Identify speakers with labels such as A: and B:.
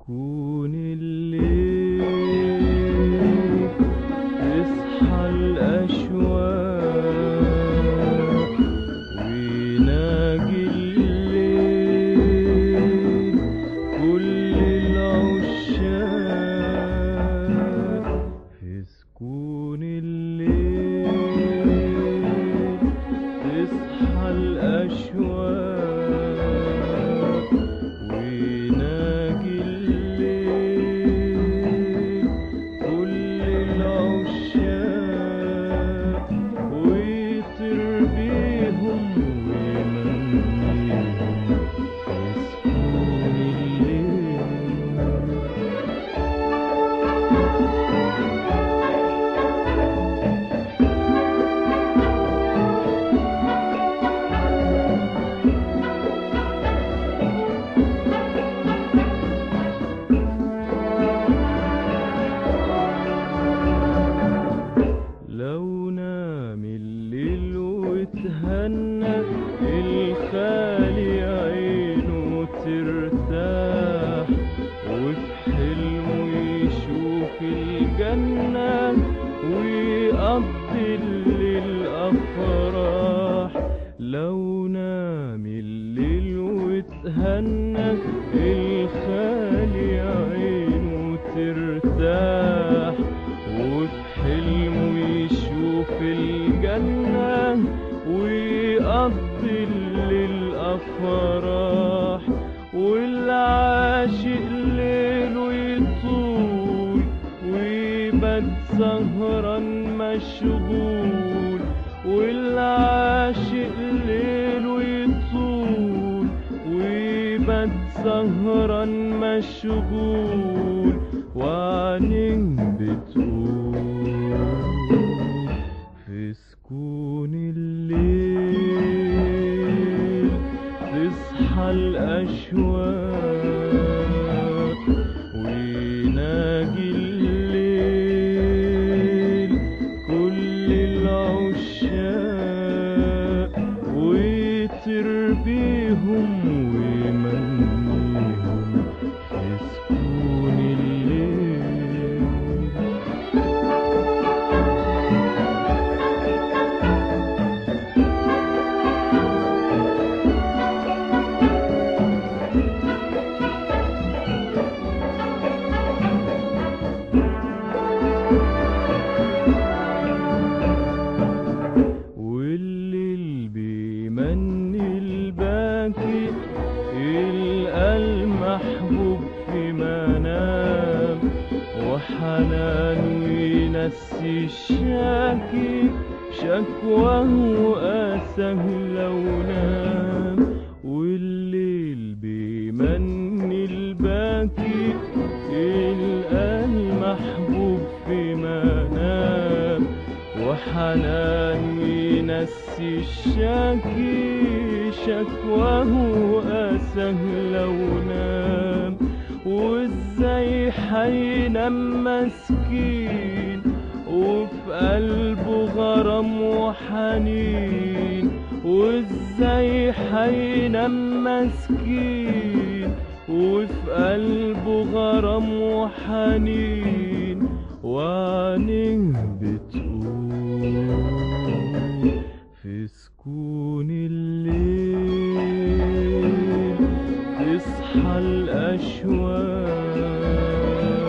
A: سكون الليل تصحى الأشواق ويناجي الليل كل العشاق في سكون الليل تصحى الأشواق ويناجي الليل كل العشاق ويطير بيهم ويمنيهم في سكون الليل لو نام الليل وتهنى الخالي عينه ترتاح وفي حلمه يشوف الجنة ويقضي الليل أفراح لو نام الليل وتهنى الخالي عينه ترتاح وفي حلمه يشوف الجنة ويقضي الليل أفراح والعاشق ليله يطول ويبات سهران مشغول والعاشق ليله يطول ويبات سهران مشغول وعينيه بتقول في سكون الليل تصحى الأشواق ويناجي الليل كل العشاق ويطير بيهم ويمنيهم في سكون الليل والليل بيمني الباكي يلقى المحبوب في منام وحنان ينسي الشاكي شكواه وقاسه لو نام والليل بيمني الباكي يلقى المحبوب في منام وحنان ينسي الشاكي شكواه وقاسه لو نام وازاي حينام مسكين وفي قلبه غرام وحنين وازاي حينام مسكين وفي قلبه غرام وحنين وعينيه بتقول في سكون الليل تصحى الأشواق